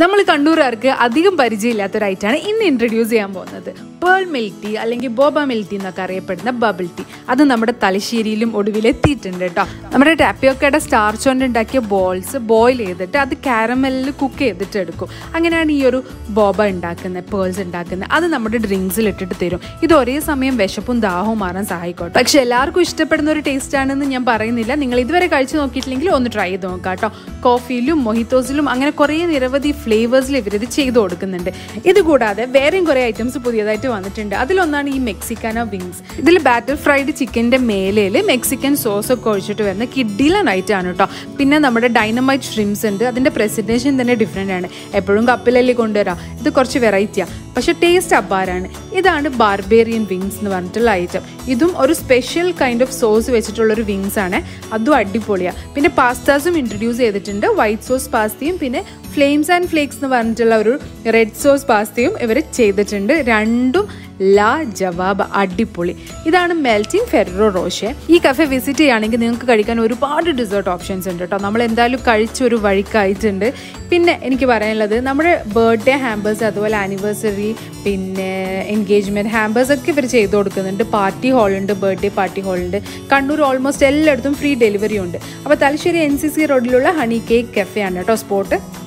നമ്മൾ കണ്ണൂരുകാർക്ക് അധികം പരിചയമില്ലാത്ത ഒരു ഐറ്റാണ് ഇന്ന് ഇൻട്രൊഡ്യൂസ് ചെയ്യാൻ പോകുന്നത് പേൾ മിൽക്ക് ടീ അല്ലെങ്കിൽ ബോബ മിൽക്ക് ടീ എന്നൊക്കെ അറിയപ്പെടുന്ന ബബിൾ ടീ അത് നമ്മുടെ തലശ്ശേരിയിലും ഒടുവിൽ എത്തിയിട്ടുണ്ട് കേട്ടോ നമ്മുടെ ടാപ്പിയോക്കയുടെ സ്റ്റാർച്ച് കൊണ്ട് ഉണ്ടാക്കിയ ബോൾസ് ബോയിൽ ചെയ്തിട്ട് അത് കാരമലിൽ കുക്ക് ചെയ്തിട്ട് എടുക്കും അങ്ങനെയാണ് ഈ ഒരു ബോബ ഉണ്ടാക്കുന്നത് പേൾസ് ഉണ്ടാക്കുന്നത് അത് നമ്മുടെ ഡ്രിങ്ക്സിൽ ഇട്ടിട്ട് തരും ഇത് ഒരേ സമയം വിശപ്പും ദാഹവും മാറാൻ സഹായിക്കോട്ടെ പക്ഷെ എല്ലാവർക്കും ഇഷ്ടപ്പെടുന്ന ഒരു ടേസ്റ്റ് ആണെന്ന് ഞാൻ പറയുന്നില്ല നിങ്ങൾ ഇതുവരെ കഴിച്ചു നോക്കിയിട്ടില്ലെങ്കിൽ ഒന്ന് ട്രൈ ചെയ്ത് നോക്കാം കേട്ടോ കോഫിയിലും മൊഹിത്തോസിലും അങ്ങനെ കുറേ നിരവധി ഫ്ലേവേഴ്സിൽ ഇവരിത് ചെയ്തു കൊടുക്കുന്നുണ്ട് ഇത് കൂടാതെ വേറെയും കുറേ ഐറ്റംസ് പുതിയതായിട്ട് വന്നിട്ടുണ്ട് അതിലൊന്നാണ് ഈ മെക്സിക്കാനോ വിങ്സ് ഇതിൽ ബാറ്റർ ഫ്രൈഡ് ചിക്കൻ്റെ മേലയിൽ മെക്സിക്കൻ സോസ് ഒക്കെ ഒഴിച്ചിട്ട് വരുന്ന കിഡിലൻ ഐറ്റം ആണ് കേട്ടോ പിന്നെ നമ്മുടെ ഡൈനമൈറ്റ് ഷ്രിംസ് ഉണ്ട് അതിൻ്റെ പ്രസൻറ്റേഷൻ തന്നെ ഡിഫറെൻ്റ് ആണ് എപ്പോഴും കപ്പിലല്ലേ കൊണ്ടുവരാം ഇത് കുറച്ച് വെറൈറ്റിയാണ് പക്ഷെ ടേസ്റ്റ് അപ്പാരാണ് ഇതാണ് ബാർബേറിയൻ വിങ്സ് എന്ന് പറഞ്ഞിട്ടുള്ള ഐറ്റം ഇതും ഒരു സ്പെഷ്യൽ കൈൻഡ് ഓഫ് സോസ് വെച്ചിട്ടുള്ള ഒരു വിങ്സ് ആണ് അതും അടിപൊളിയാണ് പിന്നെ പാസ്താസും ഇൻട്രൊഡ്യൂസ് ചെയ്തിട്ടുണ്ട് വൈറ്റ് സോസ് പാസ്തയും പിന്നെ ഫ്ലെയിംസ് ആൻഡ് ഫ്ലേക്സ് എന്ന് പറഞ്ഞിട്ടുള്ള ഒരു റെഡ് സോസ് പാസ്തയും ഇവർ ചെയ്തിട്ടുണ്ട് രണ്ടും ലാ ജവാബ് അടിപൊളി ഇതാണ് മെൽറ്റിംഗ് ഫെറോ റോഷെ ഈ കഫെ വിസിറ്റ് ചെയ്യുകയാണെങ്കിൽ നിങ്ങൾക്ക് കഴിക്കാൻ ഒരുപാട് ഡിസേർട്ട് ഓപ്ഷൻസ് ഉണ്ട് കേട്ടോ നമ്മൾ എന്തായാലും കഴിച്ചൊരു വഴിക്കായിട്ടുണ്ട് പിന്നെ എനിക്ക് പറയാനുള്ളത് നമ്മുടെ ബർത്ത്ഡേ ഹാമ്പേഴ്സ് അതുപോലെ ആനിവേഴ്സറി പിന്നെ എൻഗേജ്മെൻറ്റ് ഹാമ്പേഴ്സ് ഒക്കെ ഇവർ ചെയ്ത് കൊടുക്കുന്നുണ്ട് പാർട്ടി ഹാളുണ്ട് ബർത്ത്ഡേ പാർട്ടി ഹാളുണ്ട് കണ്ണൂർ ഓൾമോസ്റ്റ് എല്ലായിടത്തും ഫ്രീ ഡെലിവറി ഉണ്ട് അപ്പോൾ തലശ്ശേരി എൻ സി സി റോഡിലുള്ള ഹണി കേക്ക് കഫേ ആണ് കേട്ടോ സ്പോട്ട്